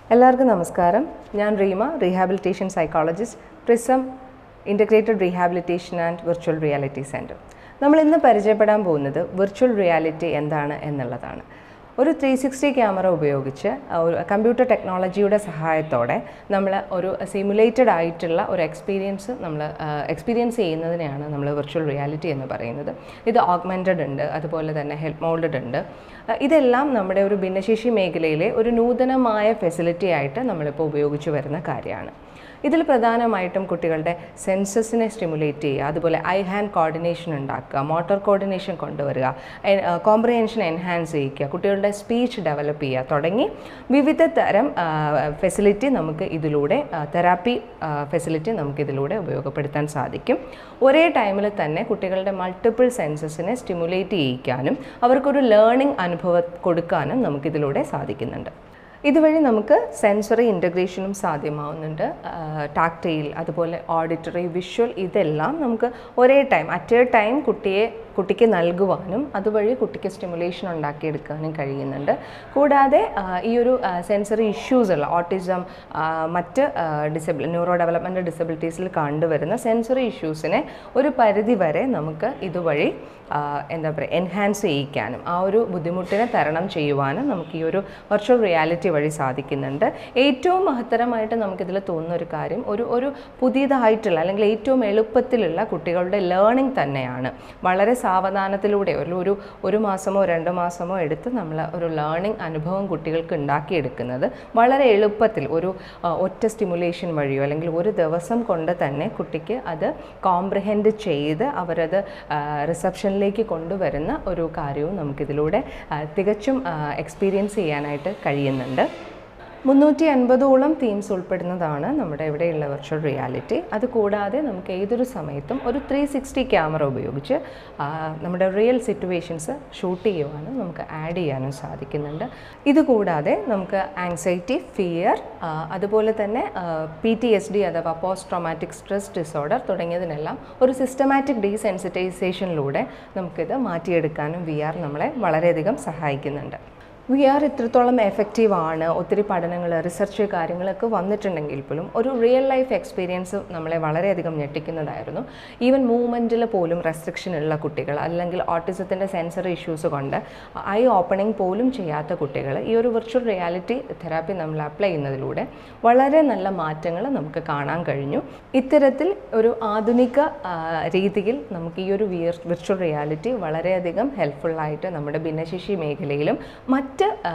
എല്ലാവർക്കും നമസ്കാരം ഞാൻ Reema rehabilitation psychologist Prism integrated rehabilitation and virtual reality centre നമ്മൾ ഇന്ന് പരിചയപ്പെടാൻ പോകുന്നത് വിർച്വൽ റിയാലിറ്റി എന്താണ് എന്നുള്ളതാണ് ഒരു ത്രീ സിക്സ്റ്റി ക്യാമറ ഉപയോഗിച്ച് ഒരു കമ്പ്യൂട്ടർ ടെക്നോളജിയുടെ സഹായത്തോടെ നമ്മൾ ഒരു സിമുലേറ്റഡ് ആയിട്ടുള്ള ഒരു എക്സ്പീരിയൻസ് നമ്മൾ എക്സ്പീരിയൻസ് ചെയ്യുന്നതിനെയാണ് നമ്മൾ വിർച്വൽ റിയാലിറ്റി എന്ന് പറയുന്നത് ഇത് ഓഗ്മെൻറ്റഡ് ഉണ്ട് അതുപോലെ തന്നെ ഹെൽപ്പ് മോൾഡഡ് ഉണ്ട് അഹ് ഇതെല്ലാം നമ്മുടെ ഒരു ഭിന്നശേഷി മേഖലയിലെ ഒരു നൂതനമായ ഫെസിലിറ്റി ആയിട്ട് നമ്മളിപ്പോൾ ഉപയോഗിച്ച് വരുന്ന കാര്യമാണ് ഇതിൽ പ്രധാനമായിട്ടും കുട്ടികളുടെ സെൻസസിനെ സ്റ്റിമുലേറ്റ് ചെയ്യുക അതുപോലെ ഐ ഹാൻഡ് കോർഡിനേഷൻ ഉണ്ടാക്കുക മോട്ടോർ കോർഡിനേഷൻ കൊണ്ടുവരിക കോംപ്രിഹെൻഷൻ എൻഹാൻസ് ചെയ്യിക്കുക കുട്ടികളുടെ സ്പീച്ച് ഡെവലപ്പ് ചെയ്യുക തുടങ്ങി വിവിധ തരം ഫെസിലിറ്റി നമുക്ക് ഇതിലൂടെ തെറാപ്പി ഫെസിലിറ്റി നമുക്ക് ഇതിലൂടെ ഉപയോഗപ്പെടുത്താൻ സാധിക്കും ഒരേ ടൈമിൽ തന്നെ കുട്ടികളുടെ മൾട്ടിപ്പിൾ സെൻസസിനെ സ്റ്റിമുലേറ്റ് ചെയ്യിക്കാനും അവർക്കൊരു ലേണിംഗ് അനുഭവം കൊടുക്കാനും നമുക്കിതിലൂടെ സാധിക്കുന്നുണ്ട് ഇതുവഴി നമുക്ക് സെൻസറി ഇൻ്റഗ്രേഷനും സാധ്യമാവുന്നുണ്ട് ടാക്റ്റൈൽ അതുപോലെ ഓഡിറ്ററി വിഷ്വൽ ഇതെല്ലാം നമുക്ക് ഒരേ ടൈം അറ്റ് എ ടൈം കുട്ടിയെ കുട്ടിക്ക് നൽകുവാനും അതുവഴി കുട്ടിക്ക് സ്റ്റിമുലേഷൻ ഉണ്ടാക്കിയെടുക്കാനും കഴിയുന്നുണ്ട് കൂടാതെ ആ, ഈ ഒരു സെൻസറി ഇഷ്യൂസ് ഉള്ള ഓട്ടിസം മറ്റ് ഡിസബിൾ ന്യൂറോ ഡെവലപ്മെൻറ്റ് ഡിസബിലിറ്റീസിൽ കണ്ടുവരുന്ന സെൻസറി ഇഷ്യൂസിനെ ഒരു പരിധി വരെ നമുക്ക് ഇതുവഴി ആ, എന്താ പറയുക എൻഹാൻസ് ചെയ്യിക്കാനും ആ ഒരു ബുദ്ധിമുട്ടിനെ തരണം ചെയ്യുവാനും നമുക്ക് ഈ ഒരു വെർച്വൽ റിയാലിറ്റി വഴി സാധിക്കുന്നുണ്ട് ഏറ്റവും മഹത്തരമായിട്ട് നമുക്കിതിൽ തോന്നുന്ന ഒരു കാര്യം ഒരു ഒരു പുതിയതായിട്ടുള്ള അല്ലെങ്കിൽ ഏറ്റവും എളുപ്പത്തിലുള്ള കുട്ടികളുടെ ലേണിംഗ് തന്നെയാണ് വളരെ സാവധാനത്തിലൂടെ ഒരു ഒരു ഒരു മാസമോ രണ്ട് മാസമോ എടുത്ത് നമ്മൾ ഒരു ലേണിംഗ് അനുഭവം കുട്ടികൾക്ക് ഉണ്ടാക്കിയെടുക്കുന്നത് വളരെ എളുപ്പത്തിൽ ഒരു ആ, ഒറ്റ സ്റ്റിമുലേഷൻ വഴിയോ അല്ലെങ്കിൽ ഒരു ദിവസം കൊണ്ട് തന്നെ കുട്ടിക്ക് അത് കോംപ്രിഹെൻഡ് ചെയ്ത് അവരത് റിസപ്ഷനിലേക്ക് കൊണ്ടുവരുന്ന ഒരു കാര്യവും നമുക്കിതിലൂടെ ആ, തികച്ചും എക്സ്പീരിയൻസ് ചെയ്യാനായിട്ട് കഴിയുന്നുണ്ട് മുന്നൂറ്റി അൻപതോളം തീംസ് ഉൾപ്പെടുന്നതാണ് നമ്മുടെ ഇവിടെയുള്ള വെർച്വൽ റിയാലിറ്റി അത് കൂടാതെ നമുക്ക് ഏതൊരു സമയത്തും ഒരു ത്രീ സിക്സ്റ്റി ക്യാമറ ഉപയോഗിച്ച് ആ, നമ്മുടെ റിയൽ സിറ്റുവേഷൻസ് ഷൂട്ട് ചെയ്യുവാനും നമുക്ക് ആഡ് ചെയ്യാനും സാധിക്കുന്നുണ്ട് ഇതുകൂടാതെ നമുക്ക് ആങ്സൈറ്റി ഫിയർ അതുപോലെ തന്നെ പി ടി എസ് ഡി അഥവാ പോസ്റ്റ് ട്രോമാറ്റിക് സ്ട്രെസ് ഡിസോർഡർ തുടങ്ങിയതിനെല്ലാം ഒരു സിസ്റ്റമാറ്റിക് ഡീസെൻസിറ്റൈസേഷനിലൂടെ നമുക്കിത് മാറ്റിയെടുക്കാനും വി ആർ നമ്മളെ വളരെയധികം സഹായിക്കുന്നുണ്ട് വി ആർ ഇത്രത്തോളം എഫക്റ്റീവ് ആണ് ഒത്തിരി പഠനങ്ങൾ റിസർച്ച് കാര്യങ്ങളൊക്കെ വന്നിട്ടുണ്ടെങ്കിൽ പോലും ഒരു റിയൽ ലൈഫ് എക്സ്പീരിയൻസ് നമ്മളെ വളരെയധികം ഞെട്ടിക്കുന്നതായിരുന്നു ഈവൻ മൂവ്മെൻറ്റിൽ പോലും റെസ്ട്രിക്ഷൻ ഉള്ള കുട്ടികൾ അല്ലെങ്കിൽ ഓട്ടിസത്തിൻ്റെ സെൻസറി ഇഷ്യൂസ് കൊണ്ട് ഐ ഓപ്പണിംഗ് പോലും ചെയ്യാത്ത കുട്ടികൾ ഈ ഒരു വിർച്വൽ റിയാലിറ്റി തെറാപ്പി നമ്മൾ അപ്ലൈ ചെയ്യുന്നതിലൂടെ വളരെ നല്ല മാറ്റങ്ങൾ നമുക്ക് കാണാൻ കഴിഞ്ഞു ഇത്തരത്തിൽ ഒരു ആധുനിക ആ, രീതിയിൽ നമുക്ക് ഈ ഒരു വിർച്വൽ റിയാലിറ്റി വളരെയധികം ഹെൽപ്ഫുള്ളായിട്ട് നമ്മുടെ ഭിന്നശേഷി മേഖലയിലും മറ്റ് ആ,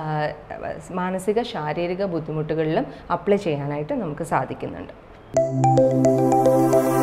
മാനസിക ശാരീരിക ബുദ്ധിമുട്ടുകളിലും അപ്ലൈ ചെയ്യാനായിട്ട് നമുക്ക് സാധിക്കുന്നുണ്ട്